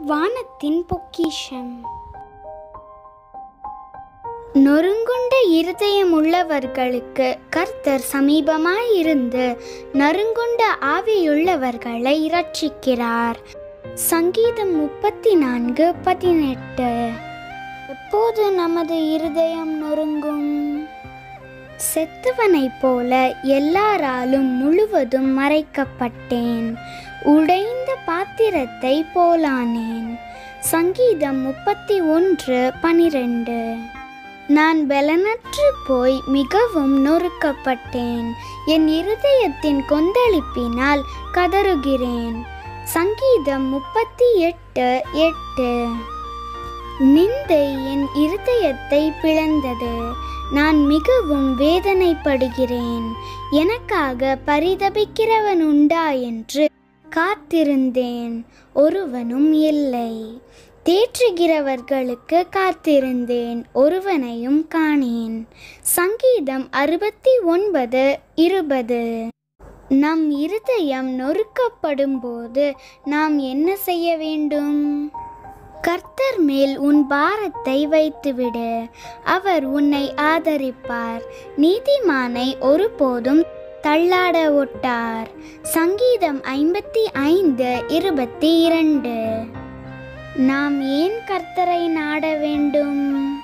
வானத்தின் பொக்கிஷம் நொறுங்குண்ட இருதயமுள்ளவர்களுக்கு கர்த்தர் சமீபமாயிருந்து நறுங்குண்ட ஆவியுள்ளவர்களை இரட்சிக்கிறார் சங்கீதம் முப்பத்தி நான்கு பதினெட்டு எப்போது நமது இருதயம் நொறுங்கும் செத்தவனைப் போல எல்லாராலும் முழுவதும் மறைக்கப்பட்டேன் உடைந்த பாத்திரத்தை போலானேன் சங்கீதம் முப்பத்தி ஒன்று பனிரெண்டு நான் பலனற்று போய் மிகவும் நொறுக்கப்பட்டேன் என் இருதயத்தின் கொந்தளிப்பினால் கதறுகிறேன் சங்கீதம் முப்பத்தி எட்டு எட்டு நிந்தை என் இருதயத்தை பிளந்தது நான் மிகவும் வேதனைப்படுகிறேன் எனக்காக பரிதபிக்கிறவன் உண்டா என்று காத்திருந்தேன் ஒருவனும் இல்லை தேற்றுகிறவர்களுக்கு காத்திருந்தேன் ஒருவனையும் காணேன் சங்கீதம் அறுபத்தி ஒன்பது இருபது நம் இருதயம் நொறுக்கப்படும் போது நாம் என்ன செய்ய வேண்டும் கர்த்தர் மேல் உன் பாரத்தை வைத்துவிடு அவர் உன்னை ஆதரிப்பார் நீதிமானை ஒருபோதும் தள்ளாட ஒட்டார் சங்கீதம் ஐம்பத்தி ஐந்து இருபத்தி இரண்டு நாம் ஏன் கர்த்தரை நாட வேண்டும்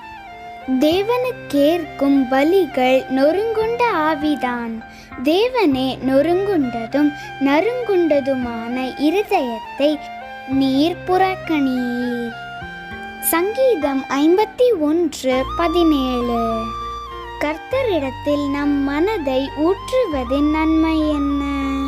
தேவனுக்கேற்கும் பலிகள் நொறுங்குண்ட ஆவிதான் தேவனே நொறுங்குண்டதும் நறுங்குண்டதுமான இருதயத்தை நீர் புறக்கணீர் சங்கீதம் ஐம்பத்தி ஒன்று பதினேழு கர்த்தரிடத்தில் நம் மனதை ஊற்றுவதின் நன்மை என்ன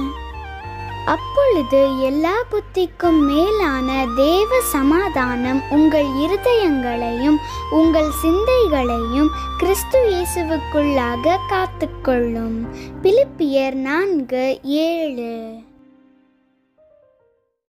அப்பொழுது எல்லா புத்திக்கும் மேலான தேவ சமாதானம் உங்கள் இருதயங்களையும் உங்கள் சிந்தைகளையும் கிறிஸ்து இயேசுவுக்குள்ளாக காத்துக்கொள்ளும் பிலிப்பியர் நான்கு ஏழு